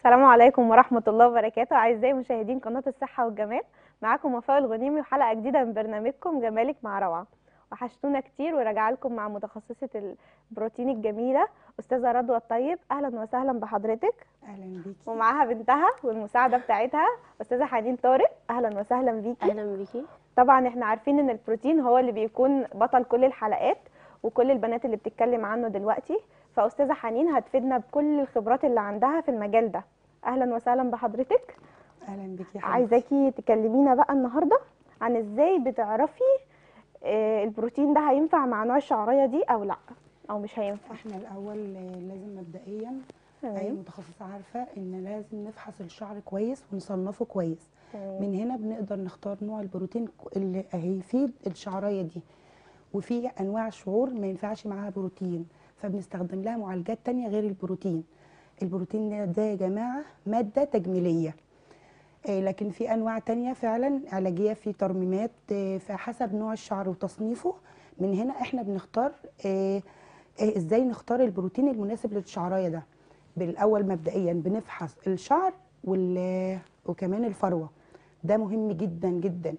السلام عليكم ورحمة الله وبركاته أعزائي مشاهدين قناة الصحة والجمال معاكم وفاء الغنيمي وحلقة جديدة من برنامجكم جمالك مع روعة وحشتونا كتير وراجعة لكم مع متخصصة البروتين الجميلة أستاذة رضوى الطيب أهلا وسهلا بحضرتك اهلا بيكي ومعاها بنتها والمساعدة بتاعتها أستاذة حنين طارق أهلا وسهلا بيكي اهلا بيكي طبعا احنا عارفين ان البروتين هو اللي بيكون بطل كل الحلقات وكل البنات اللي بتتكلم عنه دلوقتي فاستاذه حنين هتفيدنا بكل الخبرات اللي عندها في المجال ده اهلا وسهلا بحضرتك اهلا بيكي يا حبيبتي عايزاكي تكلمينا بقى النهارده عن ازاي بتعرفي آه، البروتين ده هينفع مع نوع الشعريه دي او لا او مش هينفع احنا الاول آه، لازم مبدئيا اي تمام متخصصه عارفه ان لازم نفحص الشعر كويس ونصنفه كويس تمام من هنا بنقدر نختار نوع البروتين ك- اللي هيفيد الشعريه دي وفي انواع شعور ما ينفعش معاها بروتين فبنستخدم لها معالجات تانية غير البروتين البروتين ده- ده يا جماعه ماده تجميليه آه، لكن في انواع تانية فعلا علاجيه في ترميمات آه، فحسب نوع الشعر وتصنيفه من هنا احنا بنختار آه، آه، ازاي نختار البروتين المناسب للشعرايه ده بالاول مبدئيا بنفحص الشعر وال- وكمان الفروه ده مهم جدا جدا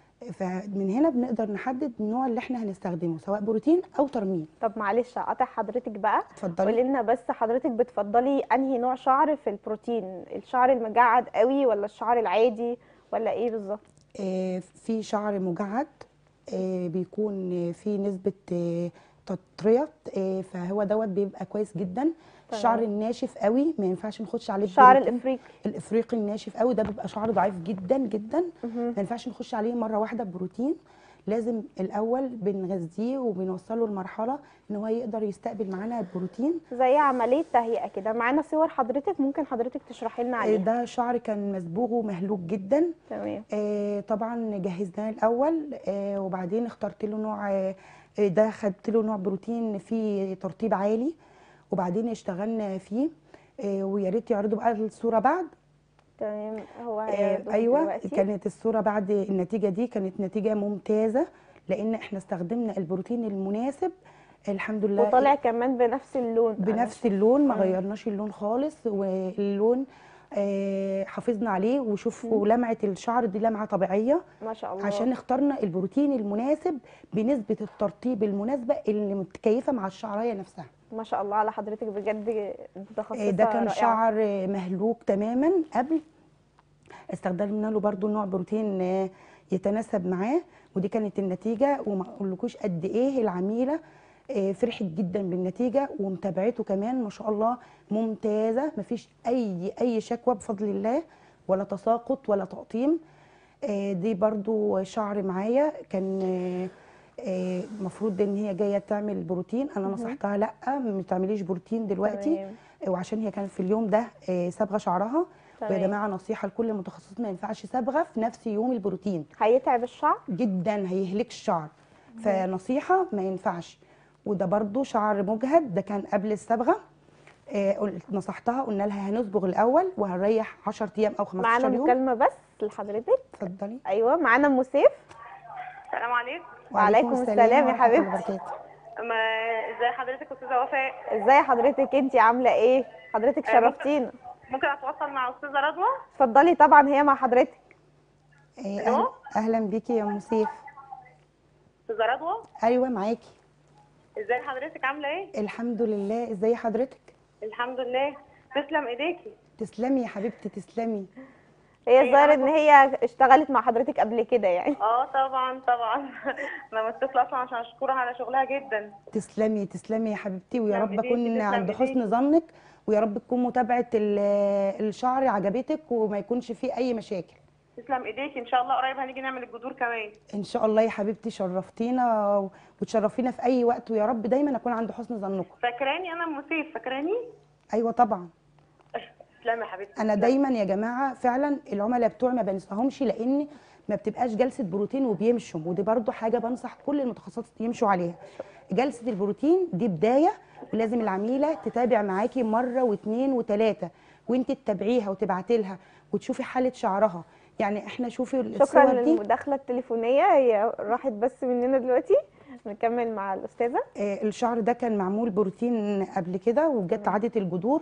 فمن هنا بنقدر نحدد النوع اللي احنا هنستخدمه سواء بروتين او ترميم طب معلش اقطع حضرتك بقى اتفضلي قولي لنا بس حضرتك بتفضلي انهي نوع شعر في البروتين الشعر المجعد قوي ولا الشعر العادي ولا ايه بالظبط آه، في شعر مجعد آه، بيكون آه، فيه نسبة آه، تطرية آه، فهو دوت بيبقى كويس جدا الشعر الناشف قوي ما ينفعش نخش عليه الشعر بروتين. الافريقي الافريقي الناشف قوي ده بيبقى شعر ضعيف جدا جدا مهم. ما ينفعش نخش عليه مره واحده ببروتين لازم الاول بنغذيه وبنوصله لمرحله ان هو يقدر يستقبل معانا البروتين زي عمليه تهيئه كده معانا صور حضرتك ممكن حضرتك تشرحي لنا آه، عليها ده شعر كان مسبوغ ومهلوك جدا تمام آه، طبعا جهزناه الاول آه، وبعدين اخترت له نوع آه، آه، ده خدت له نوع بروتين فيه ترطيب عالي وبعدين اشتغلنا فيه آه، ويا ريت يعرضوا بقى الصوره بعد تمام هو آه، هيعرضوها ايوه دلوقتي. كانت الصوره بعد النتيجه دي كانت نتيجه ممتازه لان احنا استخدمنا البروتين المناسب الحمد لله وطالع كمان بنفس اللون بنفس اللون ما مم. غيرناش اللون خالص واللون آه، حافظنا عليه وشوفوا لمعه الشعر دي لمعه طبيعيه ما شاء الله عشان اخترنا البروتين المناسب بنسبه الترطيب المناسبه اللي متكيفه مع الشعرايه نفسها ما شاء الله على حضرتك بجد متخصصه آه، ده كان رائعة. شعر آه، مهلوك تماما قبل استخدمنا له برضو نوع بروتين آه، يتناسب معاه ودي كانت النتيجه وما اقولكوش قد ايه العميله آه، فرحت جدا بالنتيجه ومتابعته كمان ما شاء الله ممتازه مفيش اي اي شكوى بفضل الله ولا تساقط ولا تقطيم آه، دي برضو شعر معايا كان المفروض ان هي جايه تعمل بروتين انا نصحتها لا ما تعمليش بروتين دلوقتي تمام. وعشان هي كانت في اليوم ده آه، صبغه شعرها ويا تمام. جماعه نصيحه لكل المتخصصين ما ينفعش صبغه في نفس يوم البروتين هيتعب الشعر جدا هيهلك الشعر فنصيحه ما ينفعش وده برضو شعر مجهد ده كان قبل الصبغه آه، قلت- نصحتها قلنا لها هنصبغ الاول وهنريح 10 ايام او 15 معانا يوم مكالمه بس لحضرتك اتفضلي ايوه معانا ام سيف السلام عليكم وعليكم السلام يا ورحمة الله حبيبتي. وبركاته. ما ازي حضرتك استاذه وفاء ازاي حضرتك انت عامله ايه حضرتك آه، شرفتينا ممكن اتواصل مع استاذه رضوى اتفضلي طبعا هي مع حضرتك آه، ألو؟ أهلا, اهلا بيكي يا ام سيف استاذه رضوى ايوه معاكي ازاي حضرتك عامله ايه الحمد لله ازاي حضرتك الحمد لله تسلم ايديكي تسلمي يا حبيبتي تسلمي هي إيه، الظاهر أنا ان هي اشتغلت مع حضرتك قبل كده يعني اه طبعا طبعا انا متصله اصلا عشان اشكرها على شغلها جدا تسلمي تسلمي يا حبيبتي ويا تسلم رب إيديكي، اكون تسلم عند إيديكي. حسن ظنك ويا رب تكون متابعه ال- الشعر عجبتك وما يكونش فيه اي مشاكل تسلم ايديكي ان شاء الله قريب هنيجي نعمل الجذور كمان ان شاء الله يا حبيبتي شرفتينا وتشرفينا في اي وقت ويا رب دايما اكون عند حسن ظنكم فاكراني انا ام سيف فاكراني ايوه طبعا تسلمي يا حبيبتي انا تسلمي. دايما يا جماعه فعلا العملاء بتوعي ما بنساهمش لان ما بتبقاش جلسه بروتين وبيمشوا ودي برضو حاجه بنصح كل المتخصصات يمشوا عليها جلسه البروتين دي بدايه ولازم العميله تتابع معاكي مره واثنين وثلاثه وانت تتابعيها وتبعتي لها وتشوفي حاله شعرها يعني احنا شوفي شكرا الصور دي للمداخله التليفونيه هي راحت بس مننا دلوقتي نكمل مع الاستاذه آه، الشعر ده كان معمول بروتين قبل كده وجت عاده الجذور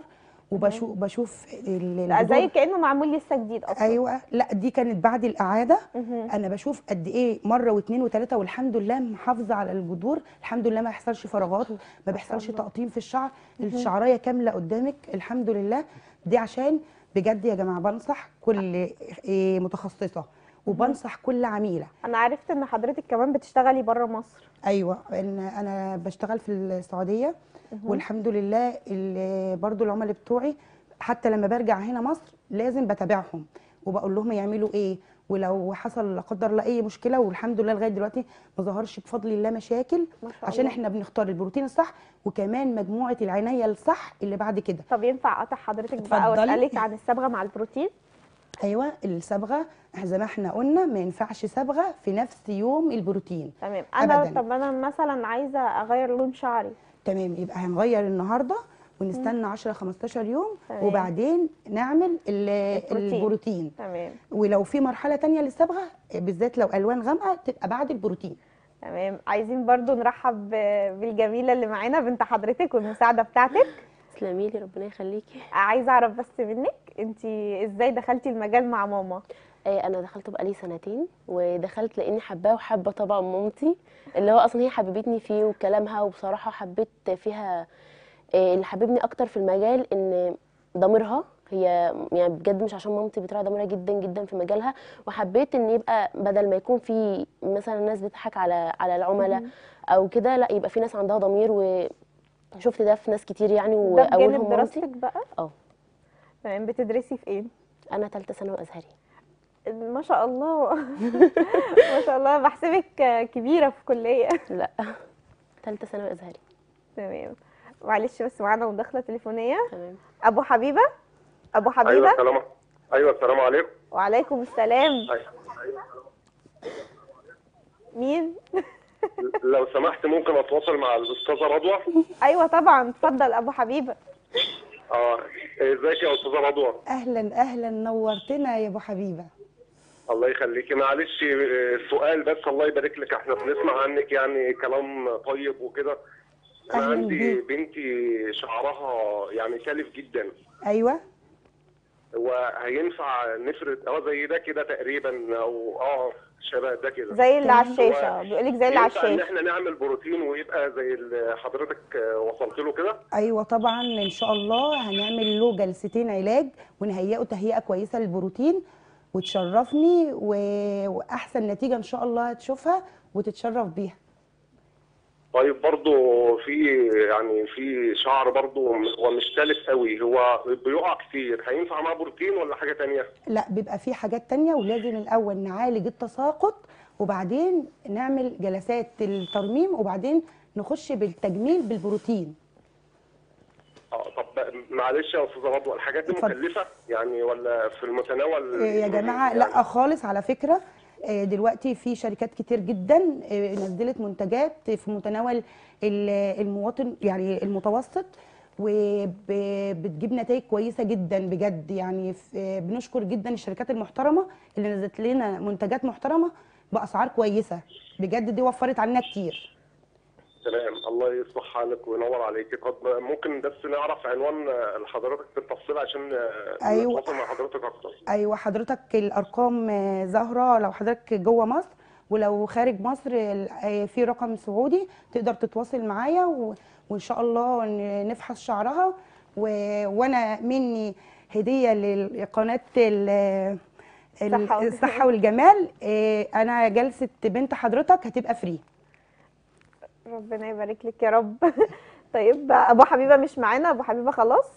وبشوف بشوف ال- لا الجذور زي كانه معمول لسه جديد اصلا ايوه لا دي كانت بعد الاعاده مهم. انا بشوف قد ايه مره واثنين وثلاثه والحمد لله محافظه على الجذور الحمد لله ما يحصلش فراغات ما بيحصلش الله. تقطيم في الشعر الشعرايه كامله قدامك الحمد لله دي عشان بجد يا جماعه بنصح كل إيه متخصصه وبنصح كل عميله انا عرفت ان حضرتك كمان بتشتغلي بره مصر ايوه ان انا بشتغل في السعوديه والحمد لله ال- برضو العملاء بتوعي حتى لما برجع هنا مصر لازم بتابعهم وبقول لهم يعملوا ايه ولو حصل لا قدر الله اي مشكله والحمد لله لغايه دلوقتي ما ظهرش بفضل الله مشاكل ما شاء عشان الله. احنا بنختار البروتين الصح وكمان مجموعه العنايه الصح اللي بعد كده طب ينفع اقطع حضرتك بقى اتفضلي. واسالك عن الصبغه مع البروتين ايوه الصبغه زي ما احنا قلنا ما ينفعش صبغه في نفس يوم البروتين تمام انا أبداً. طب انا مثلا عايزه اغير لون شعري تمام يبقى هنغير النهارده ونستنى 10 15 يوم تمام. وبعدين نعمل ال- البروتين. البروتين تمام ولو في مرحله تانية للصبغه بالذات لو الوان غامقه تبقى بعد البروتين تمام عايزين برضو نرحب ب- بالجميله اللي معانا بنت حضرتك والمساعده بتاعتك تسلمي لي ربنا يخليكي عايزه اعرف بس منك انت ازاي دخلتي المجال مع ماما آه، انا دخلت بقالي سنتين ودخلت لاني حباه وحابه طبعا مامتي اللي هو اصلا هي حببتني فيه وكلامها وبصراحه حبيت فيها آه، اللي حببني اكتر في المجال ان ضميرها هي يعني بجد مش عشان مامتي بتراعي ضميرها جدا جدا في مجالها وحبيت ان يبقى بدل ما يكون في مثلا ناس بتضحك على على العملاء او كده لا يبقى في ناس عندها ضمير وشفت ده في ناس كتير يعني ده واولهم بجانب مامتي دراستك بقى اه تمام بتدرسي في ايه انا ثالثه ثانوي ازهري ما شاء الله ما شاء الله بحسبك كبيره في كليه لا ثالثه ثانوي ازهري تمام معلش بس معانا مداخله تليفونيه تمام ابو حبيبه ابو ايوه حبيبه السلام ايوه السلام عليكم وعليكم السلام أيوة. مين لو سمحت ممكن اتواصل مع الاستاذه رضوى ايوه طبعا اتفضل ابو حبيبه اه ازيك يا استاذه رضوى اهلا اهلا نورتنا يا ابو حبيبه الله يخليكي معلش آه، سؤال بس الله يبارك لك احنا بنسمع عنك يعني كلام طيب وكده انا أهلاً عندي بيك. بنتي شعرها يعني كالف جدا ايوه وهينفع نفرد اه زي ده كده تقريبا او اه شبه ده كده زي اللي على تمام. الشاشه بيقولك زي اللي على ينفع ان الشاشه احنا نعمل بروتين ويبقى زي اللي حضرتك آه، وصلت له كده ايوه طبعا ان شاء الله هنعمل له جلستين علاج ونهيئه تهيئه كويسه للبروتين وتشرفني و... واحسن نتيجه ان شاء الله هتشوفها وتتشرف بيها طيب برضو في يعني في شعر برضو هو مش تالف قوي هو بيقع كتير هينفع معاه بروتين ولا حاجة تانية؟ لا بيبقى في حاجات تانية ولازم الاول نعالج التساقط وبعدين نعمل جلسات الترميم وبعدين نخش بالتجميل بالبروتين اه طب معلش يا استاذة رضوى الحاجات دي اتفضل. مكلفة يعني ولا في المتناول آه، يا جماعه يعني لا خالص على فكره آه، دلوقتي في شركات كتير جدا آه، نزلت منتجات في متناول ال- المواطن يعني المتوسط وبتجيب نتائج كويسه جدا بجد يعني ف- آه، بنشكر جدا الشركات المحترمه اللي نزلت لنا منتجات محترمه باسعار كويسه بجد دي وفرت علينا كتير تمام الله يصلح حالك وينور عليك طب ممكن بس نعرف عنوان لحضرتك بالتفصيل عشان أيوة. نتواصل مع حضرتك اكتر ايوه حضرتك الارقام آه، ظاهره لو حضرتك جوه مصر ولو خارج مصر ال- آه، في رقم سعودي تقدر تتواصل معايا و- وان شاء الله ن- نفحص شعرها و... وانا مني هديه لقناه ال... ال- الصحة والجمال. الصحه والجمال آه، انا جلسه بنت حضرتك هتبقى فري ربنا يبارك لك يا رب طيب ابو حبيبه مش معانا ابو حبيبه خلاص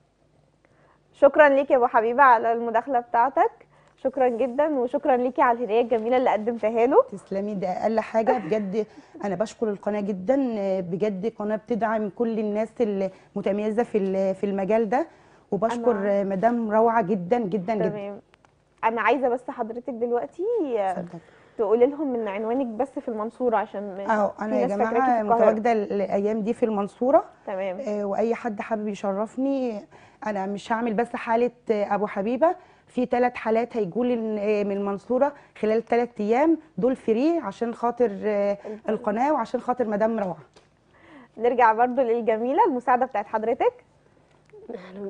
شكرا ليك يا ابو حبيبه على المداخله بتاعتك شكرا جدا وشكرا ليكي على الهديه الجميله اللي قدمتها له تسلمي ده اقل حاجه بجد انا بشكر القناه جدا آه، بجد قناه بتدعم كل الناس المتميزه في ال- في المجال ده وبشكر أنا- آه، مدام روعه جدا جدا جدا تمام انا عايزه بس حضرتك دلوقتي اتفضل. تقولي لهم ان عنوانك بس في المنصوره عشان اهو في انا يا ناس فاكراكي جماعه في القاهرة. متواجده الايام دي في المنصوره تمام آه، واي حد حابب يشرفني انا مش هعمل بس حاله آه، ابو حبيبه في ثلاث حالات هيجوا لي من المنصوره خلال ثلاث ايام دول فري عشان خاطر آه، القناه وعشان خاطر مدام روعه نرجع برضو للجميله المساعده بتاعت حضرتك اهلا بيك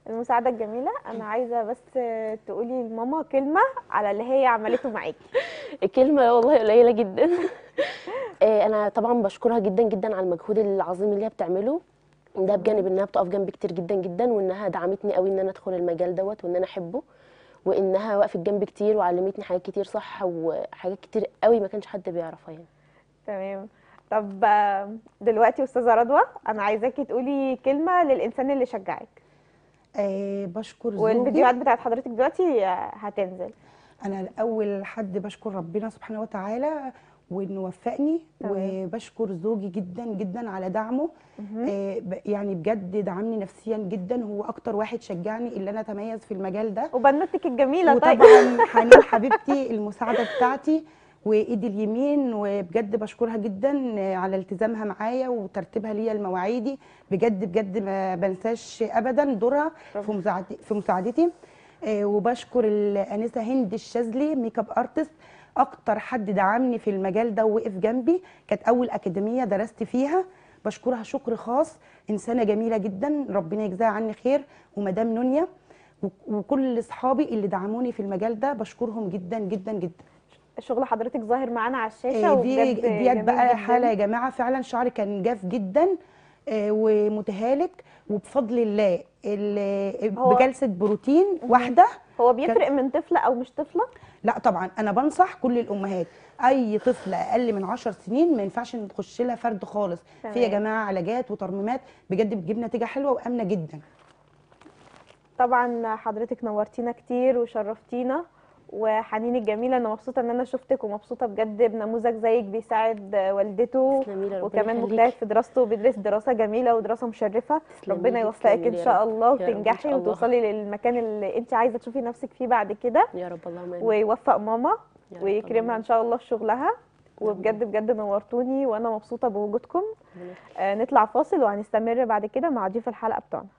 المساعده الجميله انا عايزه بس تقولي لماما كلمه على اللي هي عملته معاكي الكلمة والله قليلة جدا آه، أنا طبعا بشكرها جدا جدا على المجهود العظيم اللي هي بتعمله ده بجانب إنها بتقف جنبي كتير جدا جدا وإنها دعمتني قوي إن أنا أدخل المجال دوت وإن أنا أحبه وإنها وقفت جنبي كتير وعلمتني حاجات كتير صح وحاجات كتير قوي ما كانش حد بيعرفها يعني تمام طب آه، دلوقتي استاذه رضوى انا عايزاكي تقولي كلمه للانسان اللي شجعك آه بشكر زوجي والفيديوهات بتاعت حضرتك دلوقتي آه، هتنزل انا الاول حد بشكر ربنا سبحانه وتعالى وانه وفقني تمام. وبشكر زوجي جدا جدا على دعمه آه ب- يعني بجد دعمني نفسيا جدا هو اكتر واحد شجعني اللي انا اتميز في المجال ده وبنوتك الجميله طيب وطبعا حنين حبيبتي المساعده بتاعتي وايدي اليمين وبجد بشكرها جدا على التزامها معايا وترتيبها ليا لمواعيدي بجد بجد ما بنساش ابدا دورها في مساعدتي في مساعدتي آه، وبشكر الانسه هند الشاذلي ميك اب ارتست اكتر حد دعمني في المجال ده ووقف جنبي كانت اول اكاديميه درست فيها بشكرها شكر خاص انسانه جميله جدا ربنا يجزاها عني خير ومدام نونيا و- وكل اصحابي اللي دعموني في المجال ده بشكرهم جدا جدا جدا شغل حضرتك ظاهر معانا على الشاشه آه، دي وبجد ديت جميل بقى جداً. حاله يا جماعه فعلا شعري كان جاف جدا آه، ومتهالك وبفضل الله ال- هو- بجلسه بروتين واحده هو بيفرق من طفله او مش طفله لا طبعا انا بنصح كل الامهات اي طفل اقل من 10 سنين ما ينفعش نخش لها فرد خالص في يا تمام. جماعه علاجات وترميمات بجد بتجيب نتيجه حلوه وامنه جدا طبعا حضرتك نورتينا كتير وشرفتينا وحنين الجميله انا مبسوطه ان انا شفتك ومبسوطه بجد بنموذج زيك بيساعد والدته تسلمي لي، ربنا وكمان يخليكي. مجتهد في دراسته وبيدرس دراسه جميله ودراسه مشرفه تسلمي ربنا لي، يوفقك تسلمي ان لي يا شاء رب. الله يا رب إن وتنجحي شاء الله. وتوصلي للمكان اللي انت عايزه تشوفي نفسك فيه بعد كده يا رب اللهم آمين ويوفق ماما يا رب ويكرمها اللهم ان شاء الله في شغلها وبجد بجد نورتوني وانا مبسوطه بوجودكم آمين. آه، نطلع فاصل وهنستمر بعد كده مع ضيوف الحلقه بتوعنا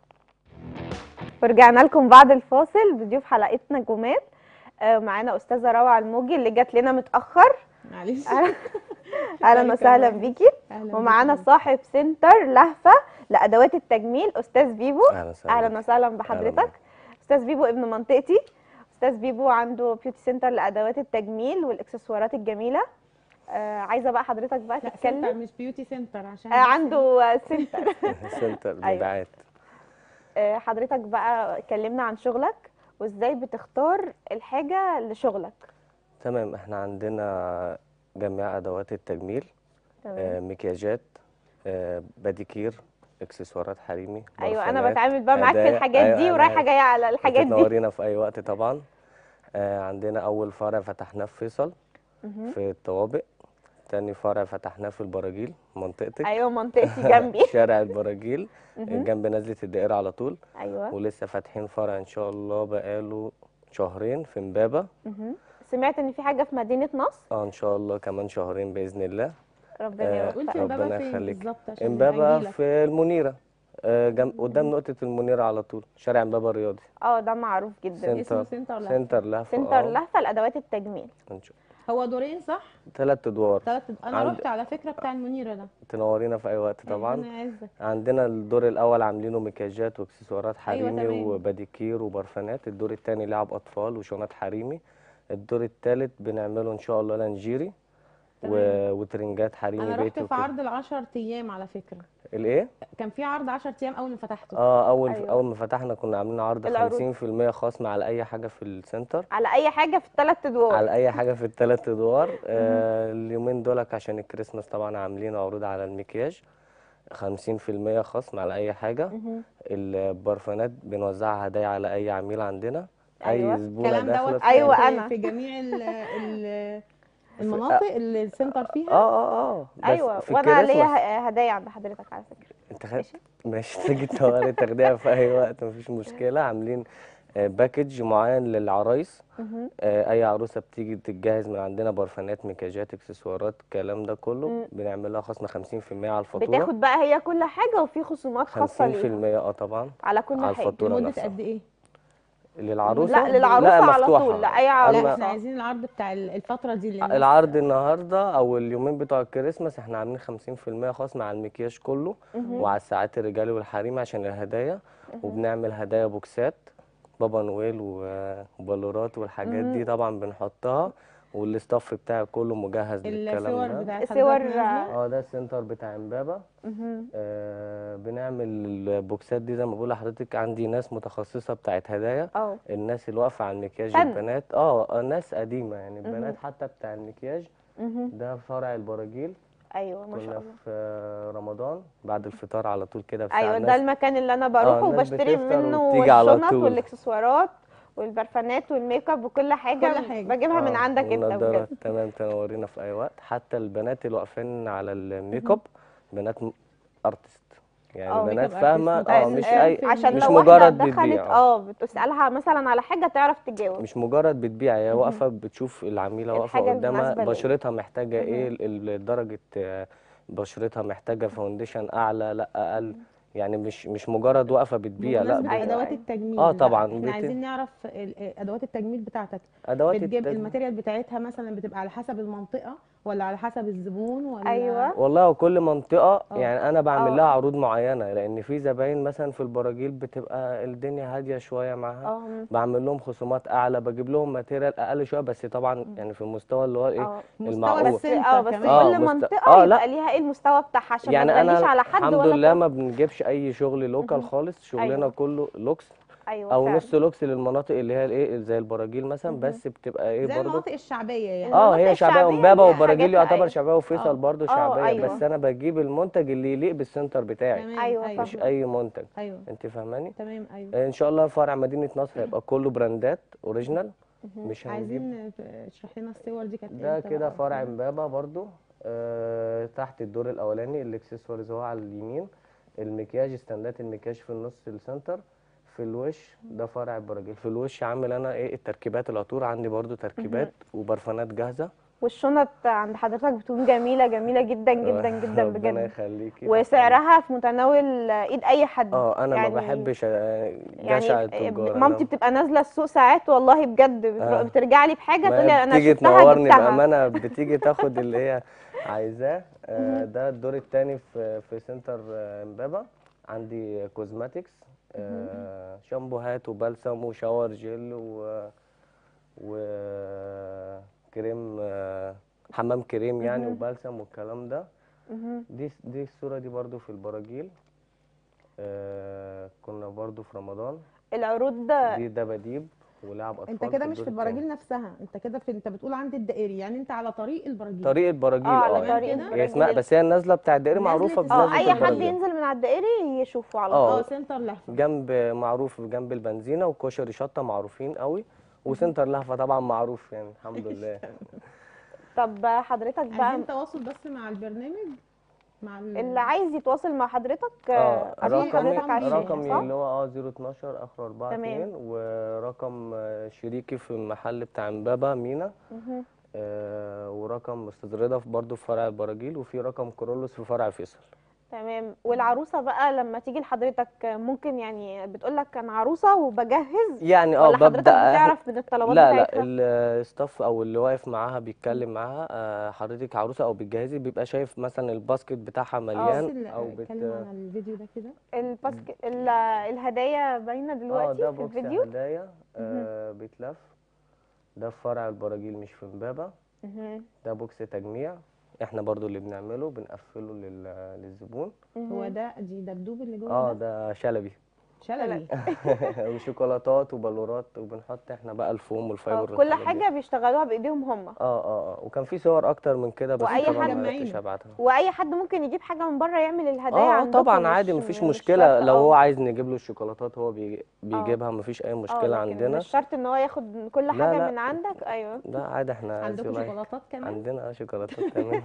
ورجعنا لكم بعد الفاصل بضيوف حلقتنا جمال آه، معانا استاذه روعه الموجي اللي جت لنا متاخر معلش اهلا شكراً وسهلا كمان. بيكي أهلاً ومعانا بيكي. صاحب سنتر لهفه لادوات التجميل استاذ بيبو اهلا وسهلا اهلا وسهلا بحضرتك استاذ بيبو ابن منطقتي استاذ بيبو عنده بيوتي سنتر لادوات التجميل والاكسسوارات الجميله آه عايزه بقى حضرتك بقى لا سنتر تتكلم مش بيوتي سنتر عشان آه عنده آه، سنتر سنتر أيوة. مبيعات آه، حضرتك بقى كلمنا عن شغلك وازاي بتختار الحاجه لشغلك تمام احنا عندنا جميع ادوات التجميل تمام آه مكياجات آه باديكير اكسسوارات حريمي ايوه انا برفانات، بتعامل بقى معاك في هدايا. الحاجات أيوة، دي أنا ورايحه عارف. جايه على الحاجات دي تنورينا في اي وقت طبعا آه عندنا اول فرع فتحناه في فيصل مهم. في الطوابق تاني فرع فتحناه في البراجيل منطقتك ايوه منطقتي جنبي شارع البراجيل مهم. جنب نزلة الدائرة على طول ايوه ولسه فاتحين فرع ان شاء الله بقاله شهرين في امبابة مهم. سمعت ان في حاجه في مدينه نصر اه ان شاء الله كمان شهرين باذن الله ربنا آه، يوفقك قلت ربنا امبابه فين يخليك. بالظبط عشان امبابة أجيلك. في المنيرة آه، جنب قدام نقطة المنيرة على طول شارع امبابة الرياضي اه ده معروف جدا سنتر اسمه سنتر ولا سنتر لهفة سنتر اه لهفه لادوات التجميل إن شاء- هو دورين صح؟ تلات ادوار ثلاث انا عند- رحت على فكره بتاع المنيره ده تنورينا في اي وقت طبعا ربنا يعزك عندنا الدور الاول عاملينه مكياجات واكسسوارات أيوة حريمي تمام. وباديكير وبرفانات الدور الثاني لعب اطفال وشنط حريمي الدور الثالث بنعمله ان شاء الله لانجيري و... وترنجات حريمي انا رحت بيتي في وكده عرض ال 10 ايام على فكره الايه كان في عرض 10 ايام اول ما فتحته اه اول أيوة. اول ما فتحنا كنا عاملين عرض العروض. 50% خصم على اي حاجه في السنتر على اي حاجه في الثلاث ادوار على اي حاجه في الثلاث ادوار آه اليومين دولك عشان الكريسماس طبعا عاملين عروض على المكياج 50% خصم على اي حاجه مهم. البرفانات بنوزعها هدايا على اي عميل عندنا أيوة. اي زبونه الكلام داخله دوت في- أيوة في- أنا. في جميع ال ال المناطق اللي السنتر فيها اه اه اه بس ايوه في وانا ليا الكريسماس ه- هدايا عند حضرتك على فكره انت خد ماشي تيجي تنوري تاخديها في اي وقت مفيش مشكله عاملين آه، باكج معين للعرايس مهم. آه، اي عروسه بتيجي تتجهز من عندنا برفانات مكياجات اكسسوارات الكلام ده كله مم. بنعمل لها خصم 50% على الفاتوره بتاخد بقى هي كل حاجه وفي خصومات خاصه 50% ليها اه طبعا على كل على حاجه الفاتوره لمده نفسها قد ايه؟ للعروسه لا للعروسه على مفتوحة. طول لا اي لا عروسه احنا عايزين العرض بتاع ال- الفتره دي اللي الناس- العرض النهارده او اليومين بتوع الكريسماس احنا عاملين 50% خصم على المكياج كله مهم. وعلى الساعات الرجالي والحريمي عشان الهدايا وبنعمل هدايا بوكسات بابا نويل و- وبالورات والحاجات دي طبعا بنحطها والاستاف بتاعي كله مجهز للكلام الصور ده بتاعت صور- حضرتك نازلة؟ اه ده السنتر بتاع امبابة مهم. آه بنعمل البوكسات دي زي ما بقول لحضرتك عندي ناس متخصصة بتاعت هدايا اه الناس اللي واقفة على المكياج فن. البنات اه آه، ناس قديمة يعني البنات حتى بتاع المكياج مهم. ده فرع البراجيل ايوه ما شاء كنا الله في آه، رمضان بعد الفطار على طول كده بساعة ايوه ده الناس المكان اللي انا بروحه الناس وبشتري بتفطر منه وبتيجي على الشنط طول. والاكسسوارات والبرفانات والميك اب وكل حاجه كل حاجة. بجيبها من آه، عندك انت والنضارات بجد تمام تنورينا في اي وقت حتى البنات اللي واقفين على الميك اب بنات ارتست يعني آه، بنات makeup artist فاهمه اه متخصصين مش في اي عشان مش لو واحده مجرد دخلت بتبيع اه بتسالها مثلا على حاجه تعرف تجاوب مش مجرد بتبيع هي واقفه بتشوف العميله واقفه الحاجة قدامها المناسبة ليه. بشرتها محتاجه ايه ال- ال- درجه آه، بشرتها محتاجه فاونديشن اعلى لا اقل يعني مش مش مجرد واقفه بتبيع لا بمناسبة أيوة، بت- ادوات أيوة. التجميل آه، بقى، طبعاً، احنا بت- عايزين نعرف ال- ادوات التجميل بتاعتك ادوات بتجيب التج- الماتيريال بتاعتها مثلا بتبقى على حسب المنطقة ولا على حسب الزبون ولا ايوه والله وكل منطقة آه. يعني أنا بعمل آه. لها عروض معينة لأن في زباين مثلا في البراجيل بتبقى الدنيا هادية شوية معاها اه بعمل لهم خصومات أعلى بجيب لهم ماتيريال أقل شوية بس طبعا يعني في المستوى اللي هو إيه اه مستوى المعقول بس السنتر اه بس كمان. آه، كل مست- منطقه آه، لا. يبقى ليها ايه المستوى بتاعها عشان يعني ما تغليش أنا على حد الحمد ولا لله توصل. ما بنجيبش أي شغل لوكال خالص شغلنا أيوة. كله لوكس ايوه أو فعلا. نص لوكس للمناطق اللي هي الإيه زي البراجيل مثلا بس بتبقى إيه زي برضو المناطق الشعبية يعني اه المناطق هي شعبيه الشعبية ومبابه ليها وبراجيل حاجات- يعتبر أيوة. شعبيه وفيصل آه. برضو آه، شعبيه أيوة. بس انا بجيب المنتج اللي يليق بالسنتر بتاعي تمام أيوة، ايوه مش فاهمة. اي منتج ايوه انت فاهماني تمام ايوه ان شاء الله فرع مدينه نصر هيبقى كله براندات اوريجينال مش هنجيب عايزين تشرح لنا الصور دي كانت ده امتى كده بقى فرع وكده؟ امبابه برضو آه تحت الدور الاولاني الاكسسوارز هو على اليمين المكياج استندات المكياج في النص السنتر في الوش ده فرع البراجيل في الوش عامل انا ايه التركيبات العطور عندي برضو تركيبات وبرفانات جاهزه والشنط عند حضرتك بتكون جميله جميله جدا جدا جدا ربنا بجد يخليكي وسعرها في متناول ايد اي حد اه انا يعني ما بحبش آه، يعني جشع ب- التجار مامتي أنا بتبقى نازله السوق ساعات والله بجد آه. بترجع لي بحاجه ما تقول لي انا بتيجي شفتها تنورني جبتها بامانه بتيجي تاخد اللي هي عايزاه آه، ده الدور الثاني في في سنتر آه، امبابه عندي كوزماتكس آه، شامبوهات وبلسم وشاور جل و وكريم آه، حمام كريم يعني وبلسم والكلام ده مهم. دي دي الصوره دي برضو في البراجيل آه، كنا برضو في رمضان العروض ده دي دباديب ولعب اطفال انت كده في مش الدور في التاني. البراجيل نفسها انت كده في انت بتقول عند الدائري يعني انت على طريق البراجيل طريق البراجيل اه على اه طريق كده؟ هي البراجيل. اسمها بس هي النازله بتاع الدائري نزلة معروفه الزمالك. اه بنازله اي حد البراجيل ينزل من على الدائري يشوفه على آه. طول اه سنتر لهفه جنب معروف جنب البنزينه وكشري شطه معروفين قوي وسنتر لهفه طبعا معروف يعني الحمد لله طب حضرتك بقى عايزين تواصل بس مع البرنامج مع ال... اللي عايز يتواصل مع حضرتك اه آه، أكيد رقمي حضرتك على الشاشة، رقمي صح؟ اللي هو اه 012 اخر 4 تمام. 2 ورقم آه، شريكي في المحل بتاع امبابه مينا مهم. آه ورقم استاذ رضا في- برضه في فرع البراجيل وفي رقم كرولوس في فرع فيصل تمام والعروسه بقى لما تيجي لحضرتك ممكن يعني بتقول لك انا عروسه وبجهز يعني اه ولا حضرتك ببدا بتعرف من الطلبات لا لا بتاعتها الستاف او اللي واقف معاها بيتكلم معاها آه، حضرتك عروسه او بتجهزي بيبقى شايف مثلا الباسكت بتاعها مليان او بت اتكلم عن الفيديو ده كده الباسك ال- الهدايا باينه اه دلوقتي ده في بوكس الفيديو هدايا آه بيتلف ده في فرع البراجيل مش في امبابه مهم. ده بوكس تجميع احنا برضو اللي بنعمله بنقفله لل- للزبون هو ده دي دبدوب اللي جوه اه ده ده شلبي شلبي وشوكولاتات وبالورات وبنحط احنا بقى الفوم آه، والفايبر كل والحاجات دي. حاجه بيشتغلوها بايديهم هم اه اه اه وكان في صور اكتر من كده بس وأي طبعا حد ما مجمعينه. عرفتش ابعتها واي حد ممكن يجيب حاجه من بره يعمل الهدايا اه آه، عندكم طبعا مش- عادي مفيش مش مشكله شرط، لو آه. هو عايز نجيب له الشوكولاتات هو بي- بيجيبها مفيش اي اه مشكله لكن عندنا مش شرط ان هو ياخد كل لا، حاجه لا. من عندك ايوه لا عادي احنا عندكم زباين. شوكولاتات كمان عندنا اه شوكولاتات تمام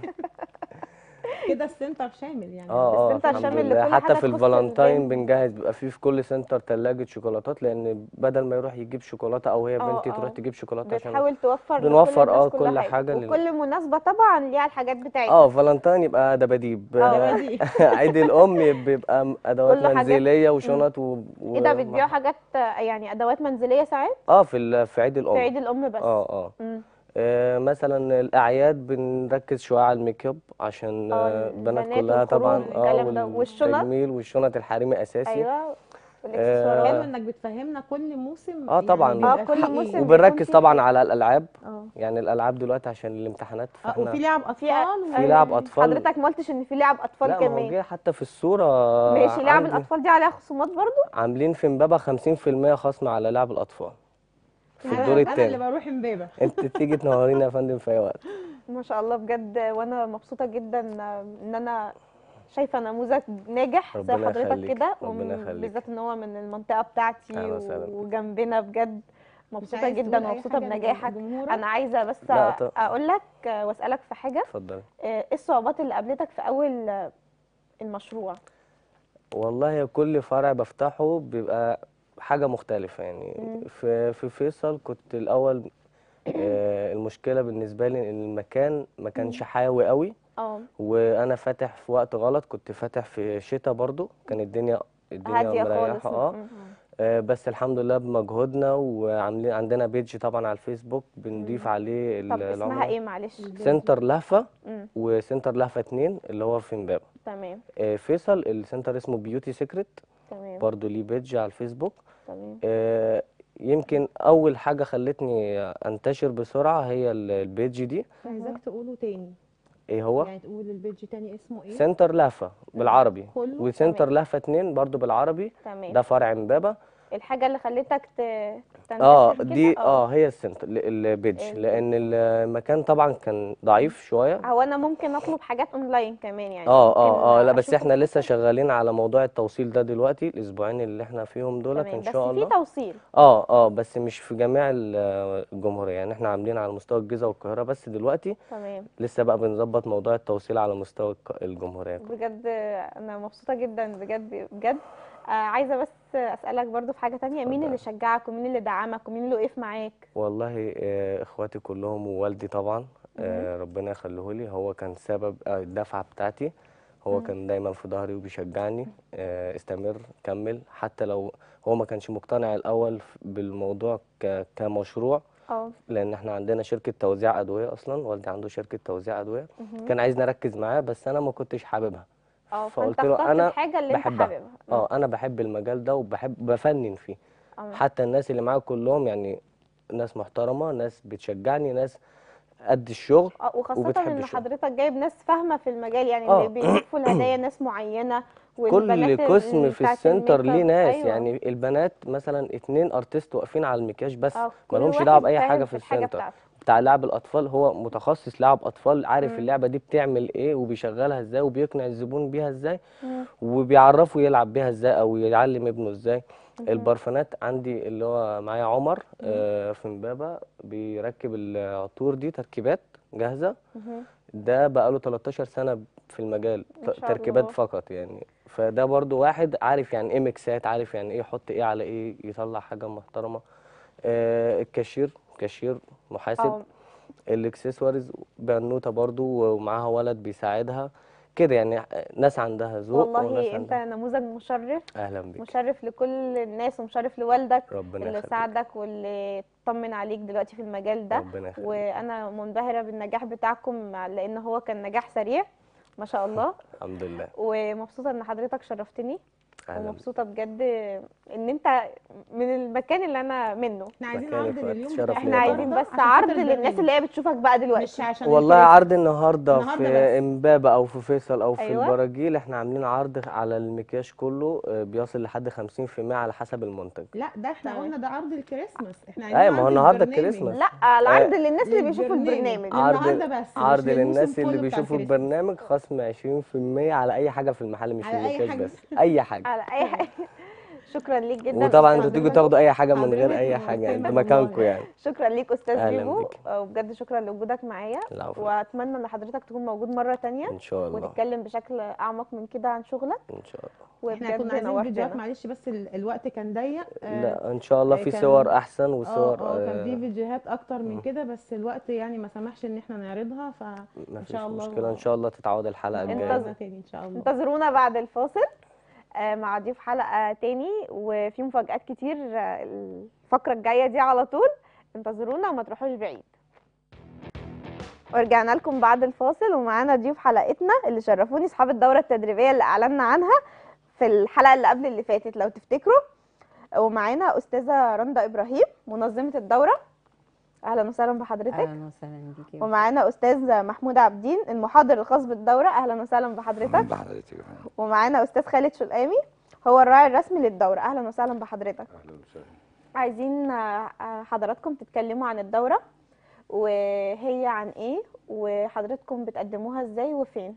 كده السنتر شامل يعني اه اه السنتر الحمد شامل لله لكل حتى حاجة في تخص الفالنتاين البنت. بنجهز بيبقى فيه في كل سنتر تلاجة شوكولاتات لان بدل ما يروح يجيب شوكولاته او هي اه، بنتي اه. تروح تجيب شوكولاته عشان بتحاول توفر لكل بنوفر الناس اه كل, كل حاجه, حاجة لل- وكل مناسبه طبعا ليها الحاجات بتاعتها اه فالنتاين يبقى دباديب اه. دباديب. عيد الام بيبقى م- ادوات كل حاجات- منزليه وشنط و... و... ايه ده بتبيعوا حاجات آه، يعني ادوات منزليه ساعات اه في ال... في عيد الام في عيد الام بس اه اه مم. آه، مثلا الاعياد بنركز شويه على الميك اب عشان اه، آه، البنات البنات كلها طبعا والخروج والكلام ده. والشنط؟ والتجميل والشنط الحريمي اساسي ايوه والاكسسوارات حلو انك بتفهمنا كل موسم آه طبعاً. بيبقى آه، كل فيه إيه. موسم. وبنركز بيكون في طبعا حاجة. على الالعاب اه يعني الالعاب دلوقتي عشان الامتحانات آه، فاحنا وفي لعب اطفال في لعب أطفال. حضرتك ما قلتش ان في لعب اطفال لا ما هو كمان جه حتى في الصوره ماشي لعب عندي. الاطفال دي عليها خصومات برضو عاملين في امبابه 50% خصم على لعب الاطفال في أنا- الدور انا اللي الثاني بروح امبابه انت تيجي تنورينا يا فندم في اي وقت ما شاء الله بجد وانا مبسوطه جدا ان انا شايفه نموذج ناجح زي ربنا حضرتك يخليك، كده ربنا وم- يخليك. بالذات ان هو من المنطقه بتاعتي أهلا وسهلا. وجنبنا بجد مبسوطه عايز جدا تقول أي ومبسوطه حاجة بنجاحك لجمهورك؟ انا عايزه بس لا، ط- اقول لك واسالك في حاجه اتفضل آه، ايه الصعوبات اللي قابلتك في اول آه، المشروع والله كل فرع بفتحه بيبقى حاجة مختلفة يعني مم. في في فيصل كنت الأول آه، المشكلة بالنسبة لي إن المكان ما كانش حيوي قوي اه وأنا فاتح في وقت غلط كنت فاتح في شتاء برضو كان الدنيا الدنيا هاديه خالص مريحة اه م- آه، بس الحمد لله بمجهودنا وعاملين عندنا بيج طبعا على الفيسبوك بنضيف عليه ال- طب اسمها العملاء ايه معلش سنتر لهفة مم. وسنتر لهفة اتنين اللي هو في امبابة تمام آه، فيصل السنتر اسمه بيوتي سيكريت تمام برضو ليه بيج على الفيسبوك تمام آه، يمكن اول حاجه خلتني انتشر بسرعه هي ال- البيج دي عايزاك تقوله تاني ايه هو يعني تقول البيج تاني اسمه ايه سنتر لهفه بالعربي كله وسنتر لهفه اتنين برضو بالعربي تمام ده فرع امبابه الحاجه اللي خلتك ت- تنتشر اه كده؟ دي اه هي السنتر ال- البيج البيج. لان المكان طبعا كان ضعيف شويه هو انا ممكن اطلب حاجات اونلاين كمان يعني اه ممكن اه اه لا بس أشوف احنا لسه الفكرة. شغالين على موضوع التوصيل ده دلوقتي الاسبوعين اللي احنا فيهم دولت تمام ان بس شاء الله في توصيل اه اه بس مش في جميع ال- الجمهورية يعني احنا عاملين على مستوى الجيزة والقاهرة بس دلوقتي تمام لسه بقى بنظبط موضوع التوصيل على مستوى الق- الجمهورية كلها. بجد انا مبسوطه جدا بجد بجد آه عايزه بس اسالك برضو في حاجه تانية مين اللي شجعك ومين اللي دعمك ومين اللي وقف معاك والله آه اخواتي كلهم ووالدي طبعا آه ربنا يخليه لي هو كان سبب آه الدفعة بتاعتي هو كان دايما في ظهري وبيشجعني آه استمر كمل حتى لو هو ما كانش مقتنع الاول ف- بالموضوع ك- كمشروع اه لان احنا عندنا شركه توزيع ادويه اصلا والدي عنده شركه توزيع ادويه مهم. كان عايزني اركز معاه بس انا ما كنتش حاببها اه فانت فقلت له اخترت انا الحاجه اللي انت بحبها حاببها اه انا بحب المجال ده وبحب بفنن فيه آه. حتى الناس اللي معايا كلهم يعني ناس محترمه ناس بتشجعني ناس قد الشغل اه وخاصة وبتحب ان الشغل. حضرتك جايب ناس فاهمة في المجال يعني آه. اللي بيلفوا الهدايا ناس معينة كل والبنات قسم اللي في بتاعت السنتر الميك ليه اب. ناس أيوة. يعني البنات مثلا اتنين ارتست واقفين على المكياج بس اه كل مالهمش واحد دعوه باي فاهم حاجه في الحاجة السنتر بتاعته. بتاع لعب الاطفال هو متخصص لعب اطفال عارف مم. اللعبه دي بتعمل ايه وبيشغلها ازاي وبيقنع الزبون بيها ازاي مم. وبيعرفه يلعب بيها ازاي او يعلم ابنه ازاي البرفانات عندي اللي هو معايا عمر آه في امبابه بيركب العطور دي تركيبات جاهزه مهم. ده بقاله 13 سنه في المجال ما ت- شاء تركيبات الله. فقط يعني فده برضو واحد عارف يعني ايه ميكسات عارف يعني ايه يحط ايه على ايه يطلع حاجه محترمه آه الكاشير كاشير محاسب اه الاكسسوارز بنوته برضو ومعاها ولد بيساعدها كده يعني ناس عندها ذوق وناس والله انت عندها نموذج مشرف اهلا بك مشرف لكل الناس ومشرف لوالدك ربنا اللي يخليك ساعدك واللي طمن عليك دلوقتي في المجال ده ربنا يخليك وانا منبهرة بالنجاح بتاعكم لان هو كان نجاح سريع ما شاء الله الحمد لله ومبسوطة ان حضرتك شرفتني اهلا بك ومبسوطة بجد ان انت من المكان اللي انا منه احنا عايزين مكاني عرض في وقت لليوم شرف بتاع ليا احنا عايزين النهاردة بس عشان عرض خاطر للناس البرنامج. اللي هي بتشوفك بقى دلوقتي مش عشان والله الفيس. عرض النهارده النهاردة في بس. امبابه او في فيصل او في أيوة. البراجيل احنا عاملين عرض على المكياج كله آه، بيصل لحد 50% على حسب المنتج لا ده احنا تمام. قلنا ده عرض الكريسماس احنا عايزين أيوة، ما هو عرض النهاردة البرنامج. الكريسماس. لا العرض للناس اللي بيشوفوا للبرنامج. البرنامج عرض النهاردة بس، مش عرض للموسم للناس اللي كله بتاع بيشوفوا الكريسماس. البرنامج خصم 20% على اي حاجه في المحل مش في على أي المكياج حاجة. بس اي حاجه على اي حاجه شكرا ليك جدا وطبعا أستاذ انتوا تيجوا بيبو. تاخدوا اي حاجه من غير حضرتك اي حاجه يعني ده والله. مكانكم يعني شكرا ليك استاذ أهلاً بيبو بك. وبجد شكرا لوجودك معايا العفو واتمنى ان حضرتك تكون موجود مره تانية ان شاء الله ونتكلم بشكل اعمق من كده عن شغلك ان شاء الله احنا كنا وبجد عايزين فيديوهات نورتنا معلش بس ال- الوقت كان ضيق آه، لا ان شاء الله في كان- صور احسن اه وصور اه كان في آه، فيديوهات اكتر من مم. كده بس الوقت يعني ما سمحش ان احنا نعرضها ف ما فيش شاء الله. مشكله ان شاء الله تتعود الحلقه انت الجايه نعرضها تاني ان شاء الله انتظرونا بعد الفاصل آه، مع ضيوف حلقه تاني وفي مفاجآت كتير آه، الفقره الجايه دي على طول انتظرونا وما تروحوش بعيد ورجعنا لكم بعد الفاصل ومعانا ضيوف حلقتنا اللي شرفوني اصحاب الدوره التدريبيه اللي اعلنا عنها في الحلقه اللي قبل اللي فاتت لو تفتكروا ومعانا استاذه رندا ابراهيم منظمه الدوره اهلا وسهلا بحضرتك اهلا وسهلا بيكي ومعانا استاذ محمود عابدين المحاضر الخاص بالدوره اهلا وسهلا بحضرتك بحضرتك يا فندم. ومعانا استاذ خالد شلقامي هو الراعي الرسمي للدوره اهلا وسهلا بحضرتك اهلا وسهلا عايزين آه، آه، حضراتكم تتكلموا عن الدوره وهي عن ايه وحضراتكم بتقدموها ازاي وفين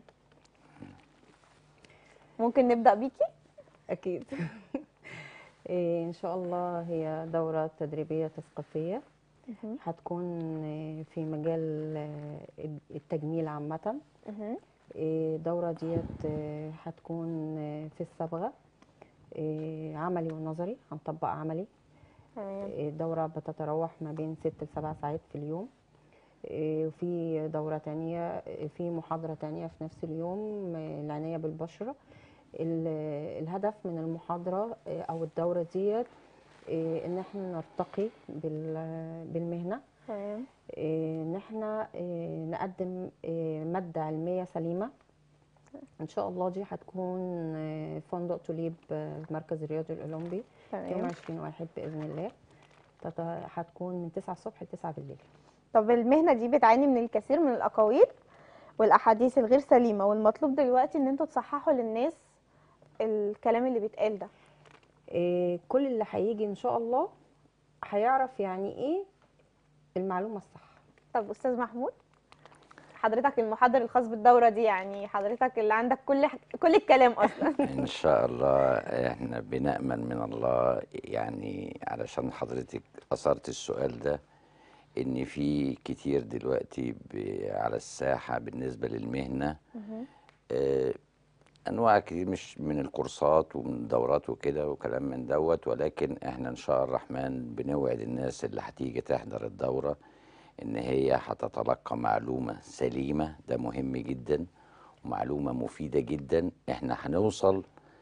ممكن نبدا بيكي اكيد إيه، ان شاء الله هي دوره تدريبيه تثقيفيه مهم. هتكون إيه، في مجال آه، التجميل عامه مهم. إيه، الدوره ديت آه، هتكون آه، في الصبغه إيه، عملي ونظري هنطبق عملي تمام الدورة بتتراوح ما بين ست لسبع ساعات في اليوم إيه، وفي دورة تانية إيه، في محاضرة تانية في نفس اليوم إيه، العناية بالبشرة ال- الهدف من المحاضرة إيه، أو الدورة ديت إيه، إن احنا نرتقي بال- بالمهنة تمام إيه، إن احنا إيه، نقدم إيه، مادة علمية سليمة إن شاء الله دي هتكون إيه، فندق توليب آه، المركز الرياضي الأولمبي يوم تمام 20 واحد بإذن الله تت- هتكون من 9 الصبح ل 9 بالليل طب المهنه دي بتعاني من الكثير من الاقاويل والاحاديث الغير سليمه والمطلوب دلوقتي ان انتوا تصححوا للناس الكلام اللي بيتقال ده إيه كل اللي هيجي إن شاء الله هيعرف يعني إيه المعلومة الصح طب استاذ محمود حضرتك المحاضر الخاص بالدوره دي يعني حضرتك اللي عندك كل ح... كل الكلام اصلا ان شاء الله احنا بنأمل من الله يعني علشان حضرتك اثرت السؤال ده ان في كتير دلوقتي ب- على الساحة بالنسبة للمهنة آه، انواع كتير مش من الكورسات ومن الدورات وكده وكلام من دوت ولكن احنا ان شاء الرحمن بنوعد الناس اللي هتيجي تحضر الدورة ان هي هتتلقى معلومة سليمة ده مهم جدا ومعلومة مفيدة جدا احنا هنوصل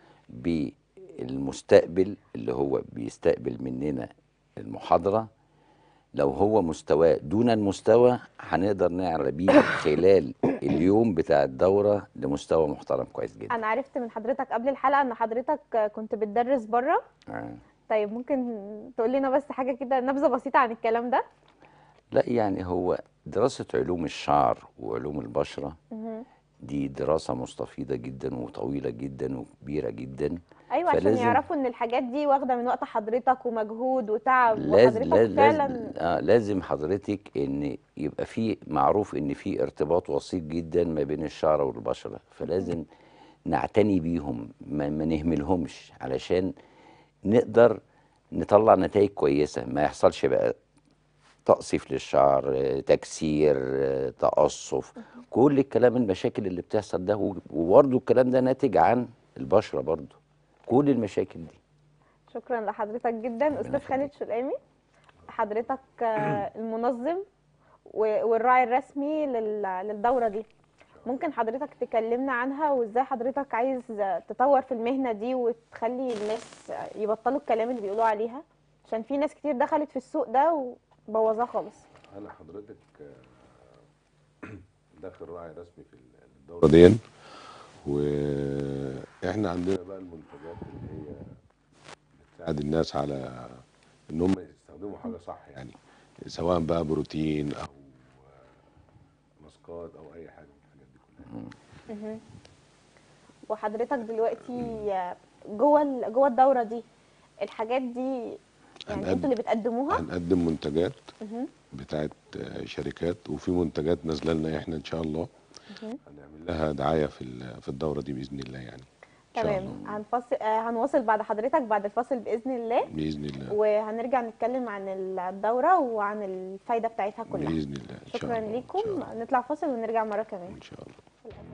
بالمستقبل اللي هو بيستقبل مننا المحاضرة لو هو مستواه دون المستوى هنقدر نعلى بيه خلال اليوم بتاع الدورة لمستوى محترم كويس جدا انا عرفت من حضرتك قبل الحلقه ان حضرتك كنت بتدرس بره آه. طيب ممكن تقول لنا بس حاجه كده نبذه بسيطه عن الكلام ده لا يعني هو دراسة علوم الشعر وعلوم البشرة مهم. دي دراسة مستفيضة جدا وطويلة جدا وكبيرة جدا ايوه عشان فلازم- يعرفوا ان الحاجات دي واخده من وقت حضرتك ومجهود وتعب لازم وحضرتك لازم فعلا لازم, آه لازم حضرتك ان يبقى في معروف ان في ارتباط وثيق جدا ما بين الشعر والبشره فلازم نعتني بيهم ما, ما نهملهمش علشان نقدر نطلع نتائج كويسه ما يحصلش بقى تقصيف للشعر آه، تكسير آه، تقصف كل الكلام المشاكل اللي بتحصل ده و- وبرضه الكلام ده ناتج عن البشره برضه كل المشاكل دي شكرا لحضرتك جدا استاذ خالد شلقامي حضرتك آه، المنظم و- والراعي الرسمي لل- للدوره دي ممكن حضرتك تكلمنا عنها وازاي حضرتك عايز تطور في المهنه دي وتخلي الناس يبطلوا الكلام اللي بيقولوا عليها عشان في ناس كتير دخلت في السوق ده وبوظاه خالص انا حضرتك آه، داخل راعي رسمي في الدوره دي واحنا عندنا بقى المنتجات اللي هي بتساعد الناس على ان هم يستخدموا حاجه صح يعني سواء بقى بروتين او آه، ماسكات او اي حاجه من الحاجات دي كلها مهم. وحضرتك دلوقتي جوه ال- جوه الدوره دي الحاجات دي يعني هنقدم- انتوا اللي بتقدموها هنقدم منتجات مهم. بتاعت آه، شركات وفي منتجات نازله لنا احنا ان شاء الله مهم. هنعمل لها دعايه في ال- في الدوره دي باذن الله يعني ان شاء الله تمام هنفصل آه، هنواصل بعد حضرتك بعد الفاصل باذن الله باذن الله وهنرجع نتكلم عن الدوره وعن الفايده بتاعتها كلها باذن الله ان شاء شكرا الله ليكم نطلع فاصل ونرجع مره كمان ان شاء الله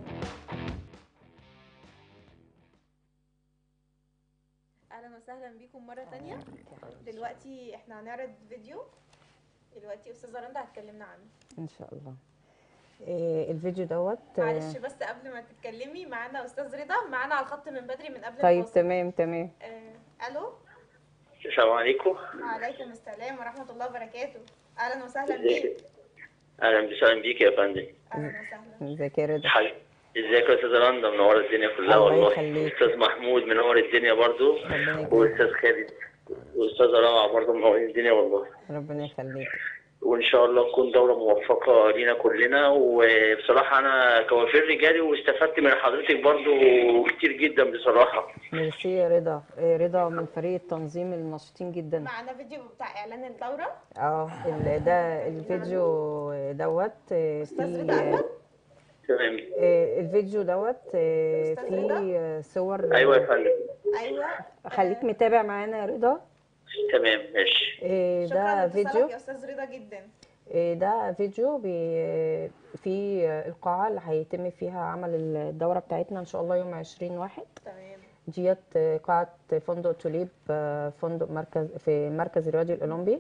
اهلا وسهلا بيكم مره تانية دلوقتي احنا هنعرض فيديو دلوقتي استاذه رندا هتكلمنا عنه ان شاء الله إيه الفيديو دوت آه، معلش بس قبل ما تتكلمي معانا استاذ رضا معانا على الخط من بدري من قبل طيب الفاصل. تمام تمام آه، الو السلام عليكم وعليكم السلام ورحمه الله وبركاته اهلا وسهلا ازيك بيك اهلا وسهلا بيك يا فندم اهلا وسهلا ازيك يا رضا حبيبي ازيك يا استاذ رندا منور الدنيا كلها الله والله يخليك. استاذ محمود منور الدنيا برضو ربنا يكرمك. واستاذ خالد واستاذه روعه برضه منورين الدنيا والله ربنا يخليك وان شاء الله تكون دوره موفقه لينا كلنا وبصراحه انا كوافير رجالي واستفدت من حضرتك برضه كتير جدا بصراحه ميرسي يا رضا إيه، رضا من فريق التنظيم النشيطين جدا معنا فيديو بتاع اعلان الدوره اه ال- ده الفيديو دوت آه، استاذ في رضا تمام آه، الفيديو دوت آه، أستاذ في رضا؟ آه، صور ايوه يا فندم ايوه خليك متابع معانا يا رضا تمام ماشي آه، شكرا ده لاتصالك فيديو يا استاذ رضا جدا آه، ده فيديو بي- في القاعة اللي هيتم فيها عمل الدورة بتاعتنا إن شاء الله يوم 20 واحد تمام ديت قاعة فندق توليب آه، فندق مركز في مركز الرياضي الأولمبي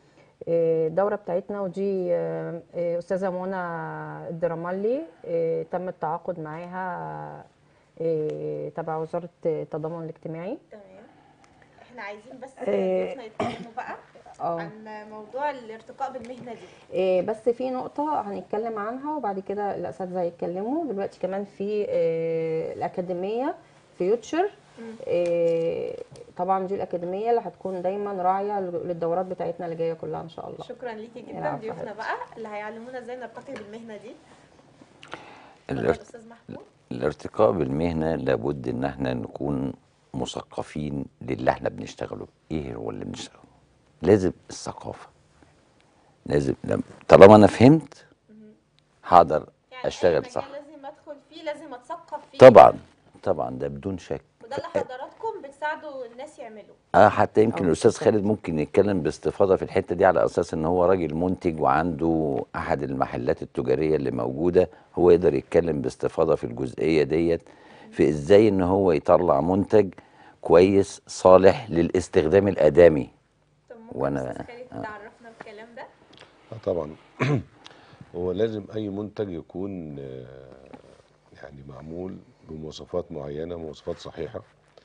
آه، الدورة بتاعتنا ودي آه، آه، أستاذة منى الدرمالي آه، تم التعاقد معاها آه، تبع وزارة التضامن الاجتماعي تمام احنا عايزين بس إيه. ضيوفنا يتكلموا بقى اه عن موضوع الارتقاء بالمهنه دي إيه، بس في نقطة هنتكلم عنها وبعد كده الأساتذة هيتكلموا دلوقتي كمان في إيه، الأكاديمية فيوتشر إيه، طبعا دي الأكاديمية اللي هتكون دايما راعية للدورات بتاعتنا اللي جاية كلها إن شاء الله شكرا ليكي جدا العفو ضيوفنا حبيبتي. بقى اللي هيعلمونا ازاي نرتقي بالمهنه دي اتفضل الارت- استاذ محمود الارتقاء بالمهنة لابد ان احنا نكون مثقفين للي احنا بنشتغله ايه هو اللي بنشتغله لازم الثقافة لازم لم- طالما انا فهمت هقدر يعني اشتغل أي صح مجال لازم ادخل فيه لازم اتثقف فيه طبعا طبعا ده بدون شك وده اللي حضراتكم بتساعدوا الناس يعملوا اه حتى يمكن أو الاستاذ بالظبط. خالد ممكن يتكلم باستفاضه في الحته دي على اساس ان هو راجل منتج وعنده احد المحلات التجاريه اللي موجوده هو يقدر يتكلم باستفاضه في الجزئيه ديت في ازاي ان هو يطلع منتج كويس صالح للاستخدام الادمي طب ممكن وأنا- استاذ خالد تعرفنا بالكلام ده اه طبعا هو لازم اي منتج يكون آه، يعني معمول بمواصفات معينه مواصفات صحيحه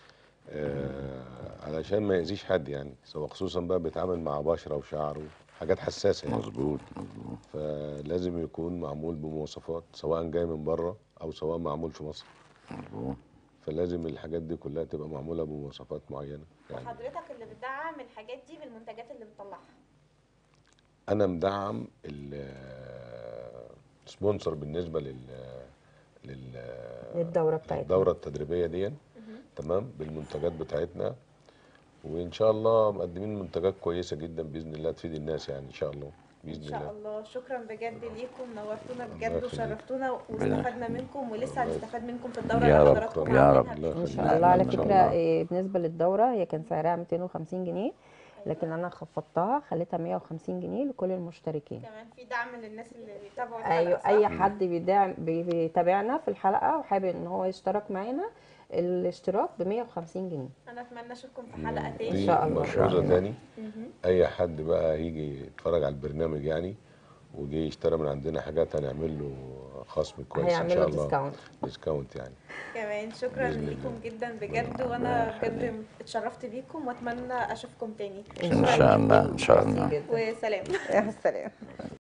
آه، علشان ما يأذيش حد يعني سواء خصوصا بقى بيتعامل مع بشره وشعر وحاجات حساسه يعني مظبوط مظبوط فلازم يكون معمول بمواصفات سواء جاي من بره او سواء معمول في مصر مظبوط فلازم الحاجات دي كلها تبقى معموله بمواصفات معينه يعني وحضرتك اللي بتدعم الحاجات دي بالمنتجات اللي بتطلعها انا مدعم السبونسر بالنسبه لل لل للدورة بتاعتنا الدوره التدريبيه دي تمام بالمنتجات بتاعتنا وان شاء الله مقدمين منتجات كويسه جدا باذن الله تفيد الناس يعني ان شاء الله باذن ان شاء الله الله شكرا بجد ليكم نورتونا الله بجد يخليك. وشرفتونا واستفدنا منكم ولسه هنستفاد منكم في الدوره يا اللي رب، حضراتكم يا عاملينها رب. الله ان يخليك. شاء الله على إن شاء فكره الله. إيه، بالنسبه للدوره هي كان سعرها 250 جنيه لكن انا خفضتها خليتها 150 جنيه لكل المشتركين كمان في دعم للناس اللي بيتابعوا ايوه الحلقة، اي صح؟ حد بيدعم بي- بيتابعنا في الحلقه وحابب ان هو يشترك معانا الاشتراك ب 150 جنيه انا اتمنى اشوفكم في حلقه إن تاني شاء الله. ملحوظه تاني مهم. اي حد بقى هيجي يتفرج على البرنامج يعني وجي يشتري من عندنا حاجات هنعمل له خصم كويس ان هيعملوا شاء الله ديسكاونت ديسكاونت يعني كمان شكرا بإذن الله. ليكم جدا بجد وانا بجد اتشرفت بيكم واتمنى اشوفكم تاني ان شاء الله ان شاء الله ميرسي جدا وسلام يا سلام